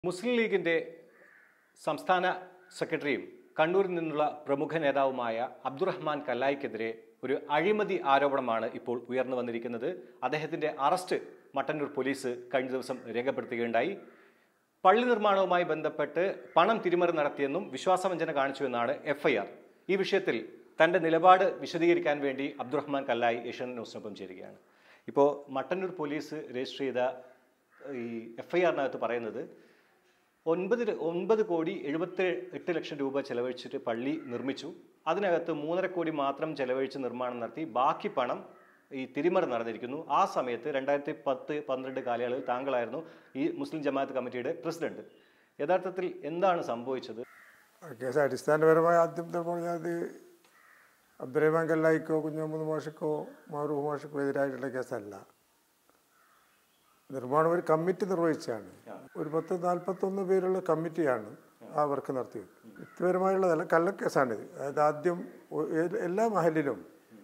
മുസ്ലിം ലീഗിന്റെ സംസ്ഥാന സെക്രട്ടറിയും കണ്ണൂരിൽ നിന്നുള്ള പ്രമുഖ നേതാവുമായ അബ്ദുറഹ്മാൻ കല്ലായിക്കെതിരെ ഒരു അഴിമതി ആരോപണമാണ് ഇപ്പോൾ ഉയർന്നു വന്നിരിക്കുന്നത് അദ്ദേഹത്തിന്റെ അറസ്റ്റ് മട്ടന്നൂർ പോലീസ് കഴിഞ്ഞ ദിവസം രേഖപ്പെടുത്തുകയുണ്ടായി പള്ളി നിർമ്മാണവുമായി ബന്ധപ്പെട്ട് പണം തിരിമറി നടത്തിയെന്നും വിശ്വാസവഞ്ചന കാണിച്ചുവെന്നാണ് എഫ്ഐആർ ഈ വിഷയത്തിൽ തന്റെ നിലപാട് വിശദീകരിക്കാൻ വേണ്ടി അബ്ദുറഹ്മാൻ കല്ലായി ഏഷ്യൻ ന്യൂസിനൊപ്പം ചേരുകയാണ് ഇപ്പോൾ മട്ടന്നൂർ പോലീസ് രജിസ്റ്റർ ചെയ്ത ഈ എഫ്ഐആറിനകത്ത് പറയുന്നത് ഒൻപത് ല- ഒൻപത് കോടി എഴുപത്തി എട്ട് ലക്ഷം രൂപ ചെലവഴിച്ചിട്ട് പള്ളി നിർമ്മിച്ചു അതിനകത്ത് മൂന്നര കോടി മാത്രം ചെലവഴിച്ച് നിർമ്മാണം നടത്തി ബാക്കി പണം ഈ തിരിമറി നടന്നിരിക്കുന്നു ആ സമയത്ത് രണ്ടായിരത്തി പത്ത് പന്ത്രണ്ട് കാലയളവിൽ താങ്കളായിരുന്നു ഈ മുസ്ലിം ജമാഅത്ത് കമ്മിറ്റിയുടെ പ്രസിഡന്റ് യഥാർത്ഥത്തിൽ എന്താണ് സംഭവിച്ചത് ആ കേസ് അടിസ്ഥാനപരമായി ആദ്യം തന്നെ പറഞ്ഞാൽ അത് അബ്ദുറഹ്മാൻ കല്ലായിക്കോ കുഞ്ഞമ്മദ് മാഷക്കോ മാറൂഫ് മാഷക്കോ എതിരായിട്ടുള്ള കേസല്ല നിർമ്മാണം ഒരു കമ്മിറ്റി നിർവഹിച്ചാണ് ഒരു പത്ത് നാൽപ്പത്തൊന്ന് പേരുള്ള കമ്മിറ്റിയാണ് ആ വർക്ക് നടത്തിയത് വ്യക്തിപരമായുള്ളതല്ല കള്ളക്കേസാണിത് അതായത് ആദ്യം ഒ- ഏത് എല്ലാ മഹലിലും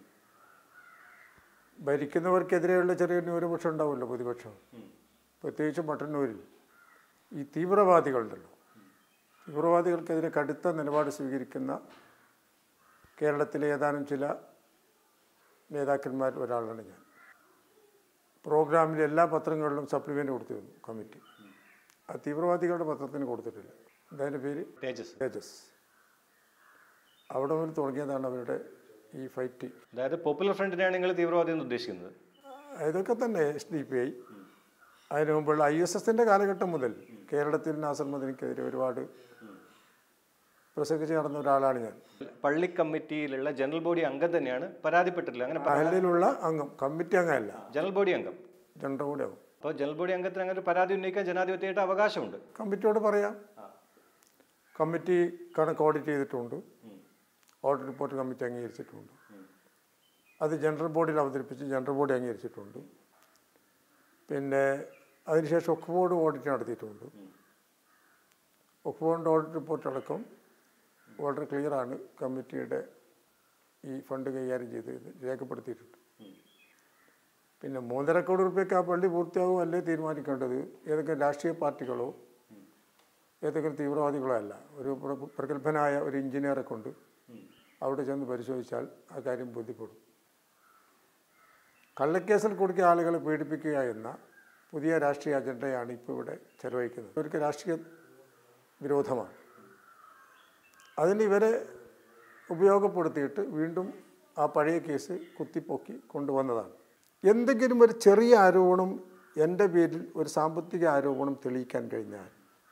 ഭരിക്കുന്നവർക്കെതിരെയുള്ള ചെറിയ ന്യൂനപക്ഷം ഉണ്ടാവുമല്ലോ പ്രതിപക്ഷം പ്രത്യേകിച്ച് മട്ടന്നൂരിൽ ഈ തീവ്രവാദികളുണ്ടല്ലോ തീവ്രവാദികൾക്കെതിരെ കടുത്ത നിലപാട് സ്വീകരിക്കുന്ന കേരളത്തിലെ ഏതാനും ചില നേതാക്കന്മാർ ഒരാളാണ് ഞാൻ പ്രോഗ്രാമിൽ എല്ലാ പത്രങ്ങളിലും സപ്ലിമെൻ്റ് കൊടുത്തിരുന്നു കമ്മിറ്റി ആ തീവ്രവാദികളുടെ പത്രത്തിന് കൊടുത്തിട്ടില്ല എന്തായാലും പേര് തേജസ് തേജസ് അവിടെ മുതൽ തുടങ്ങിയതാണ് അവരുടെ ഈ ഫൈറ്റ് അതായത് പോപ്പുലർ ഫ്രണ്ടിനെയാണ് നിങ്ങൾ തീവ്രവാദി എന്ന് ഉദ്ദേശിക്കുന്നത് ഇതൊക്കെ തന്നെ എസ് ഡി പി ഐ അതിനു മുമ്പുള്ള ഐ എസ് എസിൻ്റെ കാലഘട്ടം മുതൽ കേരളത്തിൽ നാസർ മദനിക്കെതിരെ ഒരുപാട് പ്രസംഗിച്ച് നടന്ന ഒരാളാണ് ഞാൻ പള്ളി കമ്മിറ്റിയിലുള്ള ജനറൽ ബോഡി അംഗം തന്നെയാണ് പരാതിപ്പെട്ടിട്ടില്ല അങ്ങനെ പ- മഹലിലുള്ള അംഗം കമ്മിറ്റി അംഗമല്ല ജനറൽ ബോഡി അംഗം ജനറൽ കൂടെ ആവും അപ്പോൾ ജനറൽ ബോഡി അംഗത്തിന് അങ്ങനെ ഒരു പരാതി ഉന്നയിക്കാൻ ജനാധിപത്യമായിട്ട് അവകാശമുണ്ട് കമ്മിറ്റിയോട് പറയാം കമ്മിറ്റി കണക്ക് ഓഡിറ്റ് ചെയ്തിട്ടുണ്ട് ഓഡിറ്റ് റിപ്പോർട്ട് കമ്മിറ്റി അംഗീകരിച്ചിട്ടുണ്ട് അത് ജനറൽ ബോഡിയിൽ അവതരിപ്പിച്ച് ജനറൽ ബോഡി അംഗീകരിച്ചിട്ടുണ്ട് പിന്നെ അതിനുശേഷം ഒക്ക് ബോർഡ് ഓഡിറ്റ് നടത്തിയിട്ടുണ്ട് ഒക്ക് ബോർഡിൻ്റെ ഓഡിറ്റ് റിപ്പോർട്ട് അടക്കം വളരെ ക്ലിയറാണ് കമ്മിറ്റിയുടെ ഈ ഫണ്ട് കൈകാര്യം ചെയ്ത് രേഖപ്പെടുത്തിയിട്ടുണ്ട് പിന്നെ മൂന്നര കോടി റുപ്യക്ക് ആ പള്ളി പൂർത്തിയാവും അല്ലേ തീരുമാനിക്കേണ്ടത് ഏതെങ്കിലും രാഷ്ട്രീയ പാർട്ടികളോ ഏതെങ്കിലും തീവ്രവാദികളോ അല്ല ഒരു പ്ര- പ്രഗത്ഭനായ ഒരു എഞ്ചിനീയറെ കൊണ്ട് അവിടെ ചെന്ന് പരിശോധിച്ചാൽ ആ കാര്യം ബോധ്യപ്പെടും കള്ളക്കേസിൽ കുടുക്കിയ ആളുകളെ പീഡിപ്പിക്കുക എന്ന പുതിയ രാഷ്ട്രീയ അജണ്ടയാണ് ഇപ്പോൾ ഇവിടെ ചെലവഴിക്കുന്നത് ഇവർക്ക് രാഷ്ട്രീയ വിരോധമാണ് അതിന് ഇവരെ ഉപയോഗപ്പെടുത്തിയിട്ട് വീണ്ടും ആ പഴയ കേസ് കുത്തിപ്പൊക്കി കൊണ്ടുവന്നതാണ് എന്തെങ്കിലും ഒരു ചെറിയ ആരോപണം എൻ്റെ പേരിൽ ഒരു സാമ്പത്തിക ആരോപണം തെളിയിക്കാൻ കഴിഞ്ഞാൽ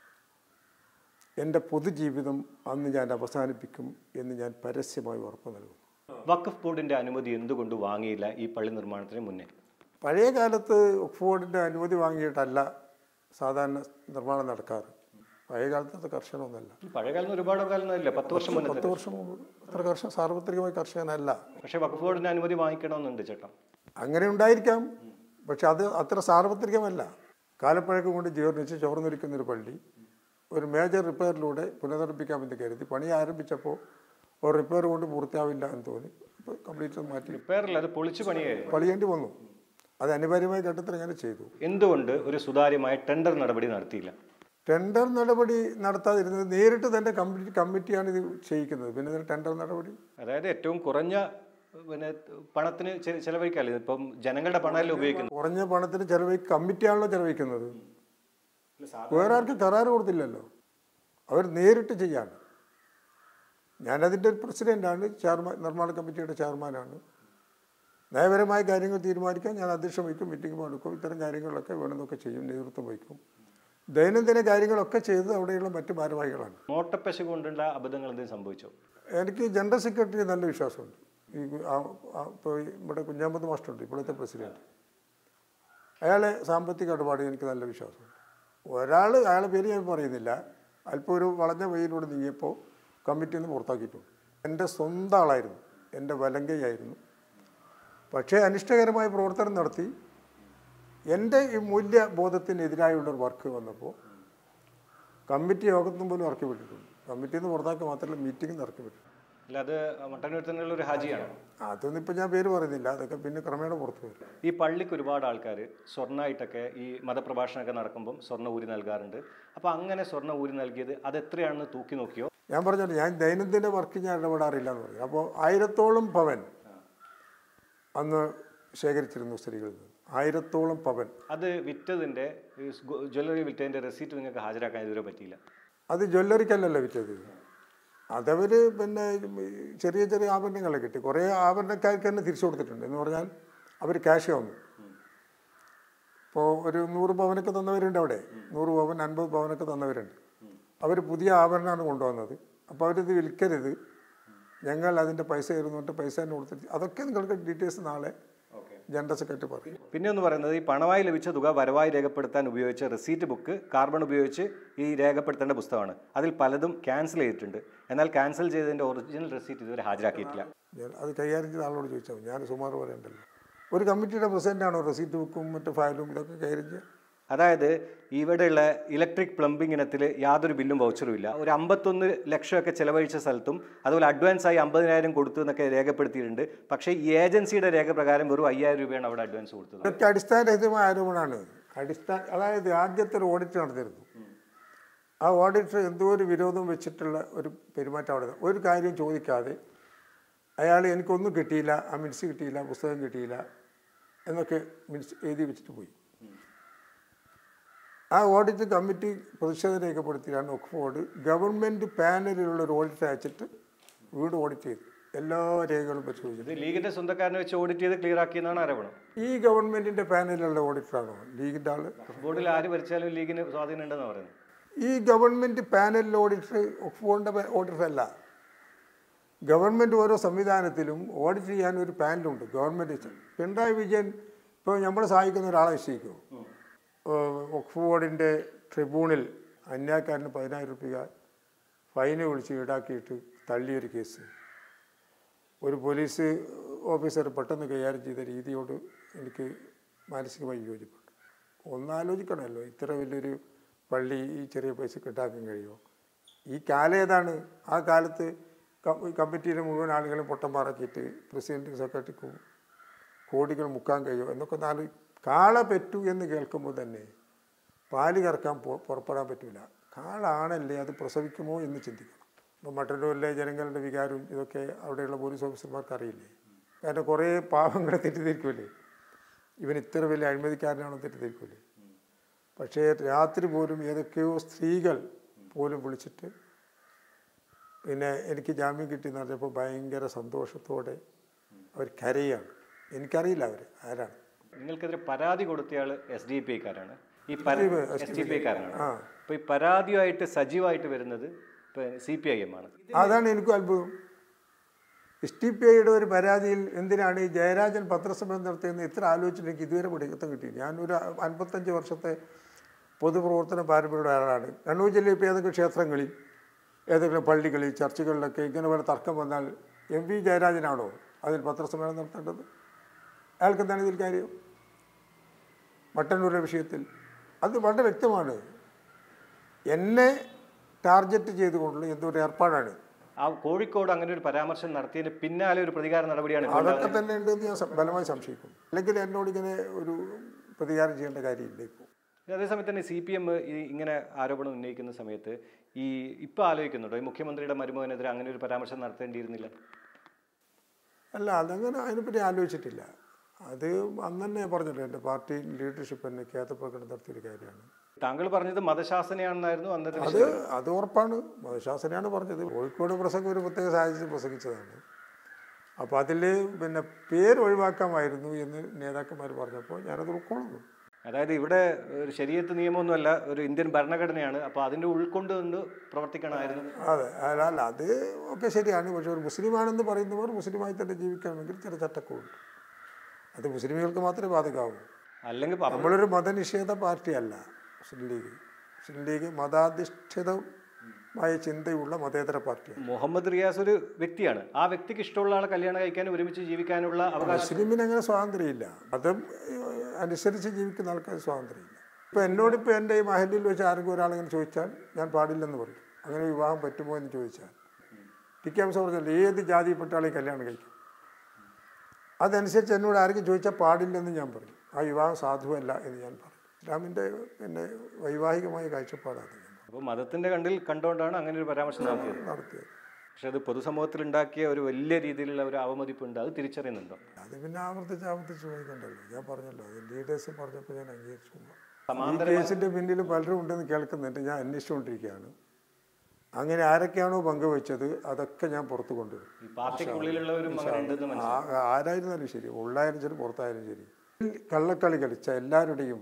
എൻ്റെ പൊതുജീവിതം അന്ന് ഞാൻ അവസാനിപ്പിക്കും എന്ന് ഞാൻ പരസ്യമായി ഉറപ്പ് നൽകുന്നു വഖഫ് ബോർഡിന്റെ അനുമതി എന്തുകൊണ്ട് വാങ്ങിയില്ല ഈ പള്ളി നിർമ്മാണത്തിന് മുന്നേ പഴയ കാലത്ത് ഒക്സ്ഫോർഡിൻ്റെ അനുമതി വാങ്ങിയിട്ടല്ല സാധാരണ നിർമ്മാണം നടക്കാറ് പഴയ കാലത്ത് അത് കർശനമൊന്നുമല്ല ഈ പഴയകാലം ഒരുപാട് കാലം ഇല്ല പത്ത് വർഷം മുന്നേ പത്ത് വർഷം മുമ്പ് അത്ര കർഷക സാർവത്രികമായി കർഷകനല്ല പക്ഷേ വഖഫ് ബോർഡിന്റെ അനുമതി വാങ്ങിക്കണമെന്നുണ്ട് ചേട്ടാ അങ്ങനെ ഉണ്ടായിരിക്കാം പക്ഷെ അത് അത്ര സാർവത്രികമല്ല കാലപ്പഴക്കം കൊണ്ട് ജീർണിച്ച് ചോർന്നൊലിക്കുന്ന ഒരു പള്ളി ഒരു മേജർ റിപ്പയറിലൂടെ പുനർനിർമ്മിക്കാമെന്ന് കരുതി പണി ആരംഭിച്ചപ്പോൾ ഒരു റിപ്പയർ കൊണ്ട് പൂർത്തിയാവില്ല എന്ന് തോന്നി അപ്പോൾ കംപ്ലീറ്റ് മാറ്റി റിപ്പയറിൽ അത് പൊളിച്ചു പണിയായിരുന്നു പണിയേണ്ടി വന്നു അത് അനിവാര്യമായ ഘട്ടത്തിൽ അങ്ങനെ ചെയ്തു എന്തുകൊണ്ട് ഒരു സുതാര്യമായ ടെൻഡർ നടപടി നടത്തിയില്ല ടെൻഡർ നടപടി നടത്താതിരുന്നത് നേരിട്ട് തന്നെ കമ്മിറ്റി കമ്മിറ്റിയാണ് ഇത് ചെയ്യിക്കുന്നത് പിന്നെ ഇതിന് ടെൻഡർ നടപടി അതായത് ഏറ്റവും കുറഞ്ഞ പിന്നെ പണത്തിന് ചെ- ചെലവഴിക്കാല്ലേ ഇപ്പം ജനങ്ങളുടെ പണമല്ലേ ഉപയോഗിക്കുന്നത് കുറഞ്ഞ പണത്തിന് ചെലവഴി കമ്മിറ്റിയാണല്ലോ ചെലവഴിക്കുന്നത് വേറെ ആർക്കും കരാർ കൊടുത്തില്ലല്ലോ അവർ നേരിട്ട് ചെയ്യാണ് ഞാനതിൻ്റെ ഒരു പ്രസിഡൻ്റാണ് ചെയർമാൻ നിർമ്മാണ കമ്മിറ്റിയുടെ ചെയർമാനാണ് നയപരമായ കാര്യങ്ങൾ തീരുമാനിക്കാൻ ഞാൻ അധ്യക്ഷം വഹിക്കും മീറ്റിംഗ് എടുക്കും ഇത്തരം കാര്യങ്ങളൊക്കെ വേണമെന്നൊക്കെ ചെയ്യും നേതൃത്വം വഹിക്കും ദൈനംദിന കാര്യങ്ങളൊക്കെ ചെയ്തത് അവിടെയുള്ള മറ്റ് ഭാരവാഹികളാണ് നോട്ടപ്പശ കൊണ്ടുള്ള അബദ്ധങ്ങൾ എന്തെങ്കിലും സംഭവിച്ചോ എനിക്ക് ജനറൽ സെക്രട്ടറി നല്ല വിശ്വാസമുണ്ട് ഈ ആ- ആ- ഇപ്പോൾ ഇവിടെ കുഞ്ഞാമ്പത് മാസ്റ്ററുണ്ട് ഇപ്പോഴത്തെ പ്രസിഡന്റ് അയാളെ സാമ്പത്തിക ഇടപാട് എനിക്ക് നല്ല വിശ്വാസമുണ്ട് ഒരാൾ അയാളെ പേര് ഞാൻ പറയുന്നില്ല അല്പം ഒരു വളഞ്ഞ വഴിയിലൂടെ നീങ്ങിയപ്പോൾ കമ്മിറ്റിയിൽ നിന്ന് പുറത്താക്കിയിട്ടുണ്ട് എൻ്റെ സ്വന്തം ആളായിരുന്നു എൻ്റെ വലങ്കയായിരുന്നു പക്ഷേ അനിഷ്ടകരമായ പ്രവർത്തനം നടത്തി എൻ്റെ ഈ മൂല്യബോധത്തിനെതിരായുള്ള ഒരു വർക്ക് വന്നപ്പോൾ കമ്മിറ്റി യോഗത്തും പോലും ഇറക്കി വിട്ടിട്ടുണ്ട് കമ്മിറ്റിയിൽ നിന്ന് പുറത്താക്കി മാത്രമല്ല മീറ്റിംഗിൽ നിന്ന് ഇറക്കി വിട്ടിട്ടുണ്ട് അല്ല അത് മട്ടന്നൂർ തന്നെയുള്ള ഒരു ഹാജിയാണ് അതൊന്നും ഇപ്പം ഞാൻ പേര് പറയുന്നില്ല അതൊക്കെ പിന്നെ ക്രമേണ പുറത്തു വരും ഈ പള്ളിക്ക് ഒരുപാട് ആൾക്കാർ സ്വർണ്ണമായിട്ടൊക്കെ ഈ മതപ്രഭാഷണമൊക്കെ നടക്കുമ്പം സ്വർണ്ണ ഊരി നൽകാറുണ്ട് അപ്പോൾ അങ്ങനെ സ്വർണ്ണ ഊരി നൽകിയത് അത് എത്രയാണെന്ന് തൂക്കി നോക്കിയോ ഞാൻ പറഞ്ഞല്ലോ ഞാൻ ദൈനംദിന വർക്ക് ഞാൻ ഇടപെടാറില്ല എന്ന് പറഞ്ഞു അപ്പോൾ ആയിരത്തോളം പവൻ അന്ന് ശേഖരിച്ചിരുന്നു സ്ത്രീകളിൽ നിന്ന് ആയിരത്തോളം പവൻ അത് വിറ്റതിൻ്റെ ഈ ജ്വല്ലറി വിറ്റതിൻ്റെ റെസീറ്റ് നിങ്ങൾക്ക് ഹാജരാക്കാൻ ഇതുവരെ പറ്റിയില്ല അത് ജ്വല്ലറിക്കല്ലല്ലോ വിറ്റത് അതവർ പിന്നെ ഈ ചെറിയ ചെറിയ ആഭരണങ്ങളെ കിട്ടി കുറേ ആഭരണക്കാർക്ക് തന്നെ തിരിച്ചു കൊടുത്തിട്ടുണ്ട് എന്ന് പറഞ്ഞാൽ അവർ ക്യാഷ് വന്നു ഇപ്പോൾ ഒരു നൂറ് പവനൊക്കെ തന്നവരുണ്ട് അവിടെ നൂറ് പവൻ അൻപത് പവനൊക്കെ തന്നവരുണ്ട് അവർ പുതിയ ആഭരണമാണ് കൊണ്ടുവന്നത് അപ്പോൾ അവരിത് വിൽക്കരുത് ഞങ്ങൾ അതിൻ്റെ പൈസ ഇരുന്നിട്ട് പൈസ തന്നെ കൊടുത്തിട്ട് അതൊക്കെ നിങ്ങൾക്ക് ഡീറ്റെയിൽസ് നാളെ ജനറൽ സെക്രട്ടറി പറയും പിന്നെ ഒന്ന് പറയുന്നത് ഈ പണമായി ലഭിച്ച തുക വരവായി രേഖപ്പെടുത്താൻ ഉപയോഗിച്ച റെസീറ്റ് ബുക്ക് കാർബൺ ഉപയോഗിച്ച് ഈ രേഖപ്പെടുത്തേണ്ട പുസ്തകമാണ് അതിൽ പലതും ക്യാൻസൽ ചെയ്തിട്ടുണ്ട് എന്നാൽ ക്യാൻസൽ ചെയ്തതിൻ്റെ ഒറിജിനൽ റെസീറ്റ് ഇതുവരെ ഹാജരാക്കിയിട്ടില്ല ഞാൻ അത് കൈകാര്യം ചെയ്ത ആളോട് ചോദിച്ചാൽ മതി. ഞാൻ സുമാർ പറയണ്ടല്ലോ ഒരു കമ്മിറ്റിയുടെ പ്രസിഡൻ്റാണോ റെസീറ്റ് ബുക്കും മറ്റു ഫയലും ഇതൊക്കെ കൈകാര്യം ചെയ്യുക അതായത് ഇവിടെയുള്ള ഇലക്ട്രിക് പ്ലംബിംഗ് ഇനത്തിൽ യാതൊരു ബില്ലും വൗച്ചറും ഇല്ല ഒരു അമ്പത്തൊന്ന് ലക്ഷമൊക്കെ ചെലവഴിച്ച സ്ഥലത്തും അതുപോലെ അഡ്വാൻസ് ആയി അമ്പതിനായിരം കൊടുത്തു എന്നൊക്കെ രേഖപ്പെടുത്തിയിട്ടുണ്ട് പക്ഷേ ഈ ഏജൻസിയുടെ രേഖ പ്രകാരം വെറും അയ്യായിരം രൂപയാണ് അവിടെ അഡ്വാൻസ് കൊടുത്തത് ഇതൊക്കെ അടിസ്ഥാനരഹിതമായ ആരോപണമാണ് അടിസ്ഥാന അതായത് ആദ്യത്തെ ഒരു ഓഡിറ്റ് നടത്തിയിരുന്നു ആ ഓഡിറ്റർ എന്തോ ഒരു വിരോധം വെച്ചിട്ടുള്ള ഒരു പെരുമാറ്റം അവിടെ നടന്നു. ഒരു കാര്യം ചോദിക്കാതെ അയാൾ എനിക്കൊന്നും കിട്ടിയില്ല ആ മിനിറ്റ്സ് കിട്ടിയില്ല പുസ്തകം കിട്ടിയില്ല എന്നൊക്കെ മിനിറ്റ്സ് എഴുതി വെച്ചിട്ട് പോയി ആ ഓഡിറ്റ് കമ്മിറ്റി പ്രതിഷേധം രേഖപ്പെടുത്തിയാണ് ഒക്സ്ഫോർഡ് ഗവൺമെൻറ് പാനലിലുള്ള ഒരു ഓഡിറ്റ് അയച്ചിട്ട് വീട് ഓഡിറ്റ് ചെയ്തു എല്ലാ രേഖകളും പരിശോധിച്ചു ഇത് ലീഗിന്റെ സ്വന്തക്കാരനെ വെച്ച് ഓഡിറ്റ് ചെയ്ത് ക്ലിയർ ആക്കിയെന്നാണ് ആരോപണം ഈ ഗവൺമെൻറ്റിൻ്റെ പാനലിലുള്ള ഓഡിറ്ററാണോ ലീഗിൻ്റെ ആൾ ബോർഡിൽ ആര് ഭരിച്ചാലും ലീഗിന് സ്വാധീനം ഉണ്ടെന്ന് പറയുന്നത് ഈ ഗവൺമെൻറ് പാനൽ ഓഡിറ്റർ ഒക്സ്ഫോർഡിൻ്റെ ഓഡിറ്റർ അല്ല ഗവൺമെൻറ് ഓരോ സംവിധാനത്തിലും ഓഡിറ്റ് ചെയ്യാൻ ഒരു പാനലുണ്ട് ഗവൺമെൻറ് പിണറായി വിജയൻ ഇപ്പോൾ നമ്മളെ സഹായിക്കുന്ന ഒരാളെ നിശ്ചയിക്കുമോ ഒക്സ്ഫോർഡിൻ്റെ ട്രിബ്യൂണിൽ അന്യാക്കാരന് പതിനായിരം രൂപ ഫൈന് വിളിച്ച് ഈടാക്കിയിട്ട് തള്ളിയൊരു കേസ് ഒരു പോലീസ് ഓഫീസർ പെട്ടെന്ന് കൈകാര്യം ചെയ്ത രീതിയോട് എനിക്ക് മാനസികമായി യോജിപ്പുണ്ട് ഒന്നാലോചിക്കണമല്ലോ ഇത്ര വലിയൊരു പള്ളി ഈ ചെറിയ പൈസ കിട്ടാക്കാൻ കഴിയുമോ ഈ കാലം ഏതാണ് ആ കാലത്ത് ക- കമ്മിറ്റിയിലെ മുഴുവൻ ആളുകളും പൊട്ടന്മാറാക്കിയിട്ട് പ്രസിഡൻറ്റും സെക്രട്ടറിക്കും കോടികൾ മുക്കാൻ കഴിയുമോ എന്നൊക്കെ നാല് കാള പെറ്റു എന്ന് കേൾക്കുമ്പോൾ തന്നെ പാല് കറക്കാൻ പോ- പുറപ്പെടാൻ പറ്റില്ല കാളാണല്ലേ അത് പ്രസവിക്കുമോ എന്ന് ചിന്തിക്കണം ഇപ്പോൾ മട്ടന്നൂരിലെ ജനങ്ങളുടെ വികാരവും ഇതൊക്കെ അവിടെയുള്ള പോലീസ് ഓഫീസർമാർക്ക് അറിയില്ലേ കാരണം കുറേ പാവങ്ങളെ തെറ്റിദ്ധരിക്കുമല്ലേ ഇവൻ ഇത്ര വലിയ അഴിമതിക്കാരനാണോ തെറ്റിദ്ധരിക്കൂലേ പക്ഷേ രാത്രി പോലും ഏതൊക്കെയോ സ്ത്രീകൾ പോലും വിളിച്ചിട്ട് പിന്നെ എനിക്ക് ജാമ്യം കിട്ടി എന്ന് പറഞ്ഞപ്പോൾ ഭയങ്കര സന്തോഷത്തോടെ അവർ കരയാണ് എനിക്കറിയില്ല അവർ ആരാണ് നിങ്ങൾക്കെതിരെ പരാതി കൊടുത്തയാൾ എസ് ഡി പി ഐക്കാരാണ് ഈ എസ് ഡി പി ഐക്കാരനാണ് ആ. അപ്പൊ ഈ പരാതിയുമായിട്ട് സജീവമായിട്ട് വരുന്നത് സി പി ഐ എം ആണ് അതാണ് എനിക്കും അത്ഭുതം എസ് ടി പി ഐയുടെ ഒരു പരാതിയിൽ എന്തിനാണ് ഈ ജയരാജൻ പത്രസമ്മേളനം നടത്തിയെന്ന് ഇത്ര ആലോചിച്ചിട്ട് എനിക്ക് ഇതുവരെ പിടിക്കത്തം കിട്ടി ഞാനൊരു അൻപത്തഞ്ച് വർഷത്തെ പൊതുപ്രവർത്തന പാരമ്പര്യമുള്ള ആളാണ് കണ്ണൂർ ജില്ലയിൽ ഇപ്പോൾ ഏതൊക്കെ ക്ഷേത്രങ്ങളിൽ ഏതെങ്കിലും പള്ളികളിൽ ചർച്ചുകളിലൊക്കെ ഇങ്ങനെ വല്ല തർക്കം വന്നാൽ എം വി ജയരാജനാണോ അതിൽ പത്രസമ്മേളനം നടത്തേണ്ടത് അയാൾക്ക് എന്താണ് ഇതിൽ കാര്യം മട്ടന്നൂരിലെ വിഷയത്തിൽ അത് വളരെ വ്യക്തമാണ് എന്നെ ടാർഗറ്റ് ചെയ്തുകൊണ്ടുള്ള എന്തോ ഒരു ഏർപ്പാടാണ് ആ കോഴിക്കോട് അങ്ങനെ ഒരു പരാമർശം നടത്തിയതിന് പിന്നാലെ ഒരു പ്രതികാര നടപടിയാണ് ഇപ്പോൾ അതൊക്കെ തന്നെ ഉണ്ടെന്ന് ഞാൻ സം- ബലമായി സംശയിക്കും അല്ലെങ്കിൽ എന്നോട് ഇങ്ങനെ ഒരു പ്രതികാരം ചെയ്യേണ്ട കാര്യമില്ല ഇപ്പോൾ അതേസമയത്ത് തന്നെ സി പി എം ഇങ്ങനെ ആരോപണം ഉന്നയിക്കുന്ന സമയത്ത് ഈ ഇപ്പൊ ആലോചിക്കുന്നുണ്ടോ ഈ മുഖ്യമന്ത്രിയുടെ മരുമകനെതിരെ അങ്ങനെ ഒരു പരാമർശം നടത്തേണ്ടിയിരുന്നില്ല അല്ല അതങ്ങനെ അതിനെപ്പറ്റി ആലോചിച്ചിട്ടില്ല അത് അന്ന് തന്നെ ഞാൻ പറഞ്ഞല്ലോ എൻ്റെ പാർട്ടി ലീഡർഷിപ്പ് തന്നെ ഖേദപ്രകടനം നടത്തിയൊരു കാര്യമാണ് താങ്കൾ പറഞ്ഞത് മതശാസനയാണെന്നായിരുന്നു അന്നത്തെ അത് അത് ഉറപ്പാണ് മതശാസനയാണ് പറഞ്ഞത് കോഴിക്കോട് പ്രസംഗം ഒരു പ്രത്യേക സാഹചര്യത്തിൽ പ്രസംഗിച്ചതാണ് അപ്പോൾ അതിൽ പിന്നെ പേര് ഒഴിവാക്കാമായിരുന്നു എന്ന് നേതാക്കന്മാർ പറഞ്ഞപ്പോൾ ഞാനത് ഉൾക്കൊള്ളുന്നു അതായത് ഇവിടെ ഒരു ശരീരത്ത് നിയമമൊന്നുമല്ല ഒരു ഇന്ത്യൻ ഭരണഘടനയാണ് അപ്പോൾ അതിൻ്റെ ഉൾക്കൊണ്ടുകൊണ്ട് പ്രവർത്തിക്കണമായിരുന്നു അതെ അല്ല അല്ല അത് ഒക്കെ ശരിയാണ് പക്ഷെ ഒരു മുസ്ലിമാണെന്ന് പറയുന്നവർ മുസ്ലിമായി തന്നെ ജീവിക്കണമെങ്കിൽ ചില ചട്ടക്കൂടുണ്ട് അത് മുസ്ലിമുകൾക്ക് മാത്രമേ ബാധകാവൂ അല്ലെങ്കിൽ പ- നമ്മളൊരു മതനിഷേധ പാർട്ടിയല്ല മുസ്ലിം ലീഗ് മുസ്ലിം ലീഗ് മതാധിഷ്ഠിതമായ ചിന്തയുള്ള മതേതര പാർട്ടിയാണ് മുഹമ്മദ് റിയാസ് ഒരു വ്യക്തിയാണ് ആ വ്യക്തിക്ക് ഇഷ്ടമുള്ള ആളെ കല്യാണം കഴിക്കാനും ഒരുമിച്ച് ജീവിക്കാനുള്ള അവകാശം മുസ്ലിമിന് അങ്ങനെ സ്വാതന്ത്ര്യമില്ല മതം ഏഹ്, അനുസരിച്ച് ജീവിക്കുന്ന ആൾക്കാർ സ്വാതന്ത്ര്യമില്ല ഇപ്പോൾ എന്നോടിപ്പോൾ എൻ്റെ ഈ മഹലിൽ വെച്ച് ആരെങ്കിലും ഒരാളെങ്ങനെ ചോദിച്ചാൽ ഞാൻ പാടില്ലെന്ന് പറയും അങ്ങനെ വിവാഹം പറ്റുമോ എന്ന് ചോദിച്ചാൽ ടി കെ എം സ പറഞ്ഞല്ലോ ഏത് ജാതിയിൽപ്പെട്ട ആളെയും കല്യാണം കഴിക്കും അതനുസരിച്ച് എന്നോട് ആർക്കും ചോദിച്ചാൽ പാടില്ലെന്ന് ഞാൻ പറയും ആ വിവാഹം സാധുവല്ല എന്ന് ഞാൻ പറയും ഇസ്ലാമിൻ്റെ പിന്നെ വൈവാഹികമായ കാഴ്ചപ്പാടാണ് ഞാൻ അപ്പോൾ മതത്തിന്റെ കണ്ടിൽ കണ്ടുകൊണ്ടാണ് അങ്ങനെ ഒരു പരാമർശം നടത്തിയത് നടത്തിയത് പക്ഷെ അത് പൊതുസമൂഹത്തിൽ ഉണ്ടാക്കിയ ഒരു വലിയ രീതിയിലുള്ള ഒരു അവമതിപ്പുണ്ട് അത് തിരിച്ചറിയുന്നുണ്ടോ അത് പിന്നെ ആവർത്തിച്ച് ആവർത്തിച്ച് ചോദിക്കണ്ടല്ലോ ഞാൻ പറഞ്ഞല്ലോ അത് ലീഡേഴ്സ് പറഞ്ഞപ്പോൾ ഞാൻ അംഗീകരിച്ചു ഈ സമാന്തര കേസിൻ്റെ പിന്നിൽ പലരും ഉണ്ടെന്ന് കേൾക്കുന്നുണ്ട് ഞാൻ അന്വേഷിച്ചുകൊണ്ടിരിക്കുകയാണ് അങ്ങനെ ആരൊക്കെയാണോ പങ്കുവെച്ചത് അതൊക്കെ ഞാൻ പുറത്തു കൊണ്ടുവരും ഈ പാർട്ടിക്കുള്ളിലുള്ളവരും അങ്ങനെ ഉണ്ടെന്ന് മനസ്സിലായി ആ- ആരായിരുന്നാലും ശരി ഉള്ളായാലും ശരി പുറത്തായാലും ശരി കള്ളക്കളി കളിച്ച എല്ലാവരുടെയും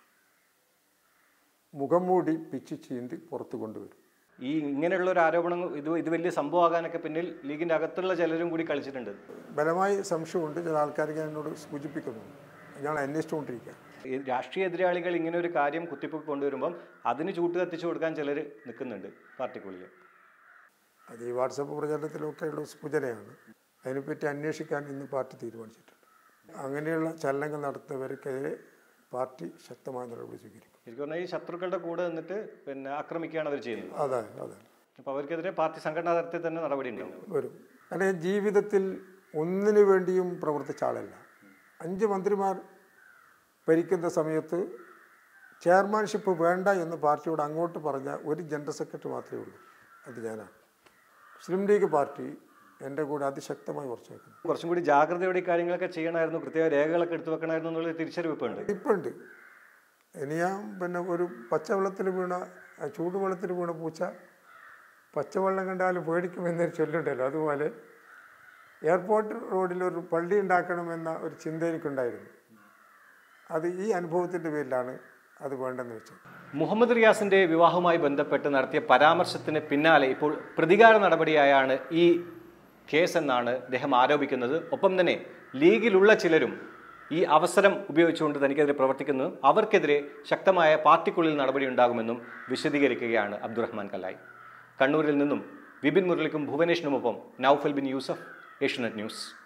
മുഖം മൂടി പിച്ച് ചീന്തി പുറത്തു കൊണ്ടുവരും ഈ ഇങ്ങനെയുള്ള ഒരു ആരോപണം ഇത് ഇത് വലിയ സംഭവമാകാനൊക്കെ പിന്നിൽ ലീഗിന്റെ അകത്തുള്ള ചിലരും കൂടി കളിച്ചിട്ടുണ്ട് ബലമായി സംശയമുണ്ട് ചില ആൾക്കാർക്ക് എന്നോട് സൂചിപ്പിക്കുന്നുണ്ട് ഞാൻ അന്വേഷിച്ചുകൊണ്ടിരിക്കുക ഈ രാഷ്ട്രീയ എതിരാളികൾ ഇങ്ങനെ ഒരു കാര്യം കുത്തിപ്പൊക്കി കൊണ്ടുവരുമ്പം അതിന് ചൂട്ട് കത്തിച്ചു കൊടുക്കാൻ ചിലർ നിൽക്കുന്നുണ്ട് പാർട്ടിക്കുള്ളിൽ അത് ഈ വാട്സപ്പ് പ്രചരണത്തിലൊക്കെയുള്ള സൂചനയാണ് അതിനെപ്പറ്റി അന്വേഷിക്കാൻ ഇന്ന് പാർട്ടി തീരുമാനിച്ചിട്ടുണ്ട് അങ്ങനെയുള്ള ചലനങ്ങൾ നടത്തുന്നവർക്കെതിരെ പാർട്ടി ശക്തമായ നടപടി സ്വീകരിക്കും ശരിക്കും പറഞ്ഞാൽ ഈ ശത്രുക്കളുടെ കൂടെ നിന്നിട്ട് പിന്നെ ആക്രമിക്കുകയാണ് അവർ ചെയ്യുന്നത് അതെ അതെ അപ്പോൾ അവർക്കെതിരെ പാർട്ടി സംഘടനാ തലത്തിൽ തന്നെ നടപടി ഉണ്ടാവും വരും കാരണം ജീവിതത്തിൽ ഒന്നിനു വേണ്ടിയും പ്രവർത്തിച്ച ആളല്ല അഞ്ച് മന്ത്രിമാർ ഭരിക്കുന്ന സമയത്ത് ചെയർമാൻഷിപ്പ് വേണ്ട എന്ന് പാർട്ടിയോട് അങ്ങോട്ട് പറഞ്ഞ ഒരു ജനറൽ സെക്രട്ടറി മാത്രമേ ഉള്ളൂ അത് ഞാനാണ് മുസ്ലിം ലീഗ് പാർട്ടി എൻ്റെ കൂടെ അതിശക്തമായി ഉറച്ചു വെക്കുന്നു കുറച്ചും കൂടി ജാഗ്രതയോടെ ഈ കാര്യങ്ങളൊക്കെ ചെയ്യണമായിരുന്നു കൃത്യമായ രേഖകളൊക്കെ എടുത്തു വെക്കണമായിരുന്നു എന്നുള്ള തിരിച്ചറിവ് ഇപ്പോൾ ഉണ്ട് ഇപ്പം ഉണ്ട് ഇനി ഞാൻ പിന്നെ ഒരു പച്ചവെള്ളത്തിൽ വീണ ആ ചൂടുവെള്ളത്തിൽ വീണ പൂച്ച പച്ചവെള്ളം കണ്ടാലും പേടിക്കുമെന്നൊരു ചൊല്ലുണ്ടല്ലോ അതുപോലെ എയർപോർട്ട് റോഡിൽ ഒരു പള്ളി ഉണ്ടാക്കണമെന്ന ഒരു ചിന്ത എനിക്കുണ്ടായിരുന്നു അത് ഈ അനുഭവത്തിൻ്റെ പേരിലാണ് അത് വേണ്ടെന്ന് വെച്ചത് മുഹമ്മദ് റിയാസിന്റെ വിവാഹവുമായി ബന്ധപ്പെട്ട് നടത്തിയ പരാമർശത്തിന് പിന്നാലെ ഇപ്പോൾ പ്രതികാര നടപടിയായാണ് ഈ കേസ് എന്നാണ് അദ്ദേഹം ആരോപിക്കുന്നത് ഒപ്പം തന്നെ ലീഗിലുള്ള ചിലരും ഈ അവസരം ഉപയോഗിച്ചുകൊണ്ട് തനിക്കെതിരെ പ്രവർത്തിക്കുന്നു അവർക്കെതിരെ ശക്തമായ പാർട്ടിക്കുള്ളിൽ നടപടി ഉണ്ടാകുമെന്നും വിശദീകരിക്കുകയാണ് അബ്ദുറഹ്മാൻ കല്ലായി കണ്ണൂരിൽ നിന്നും വിപിൻ മുരളിക്കും ഭുവനേഷിനുമൊപ്പം നൌഫൽ ബിൻ യൂസഫ് ഏഷ്യനെറ്റ് ന്യൂസ്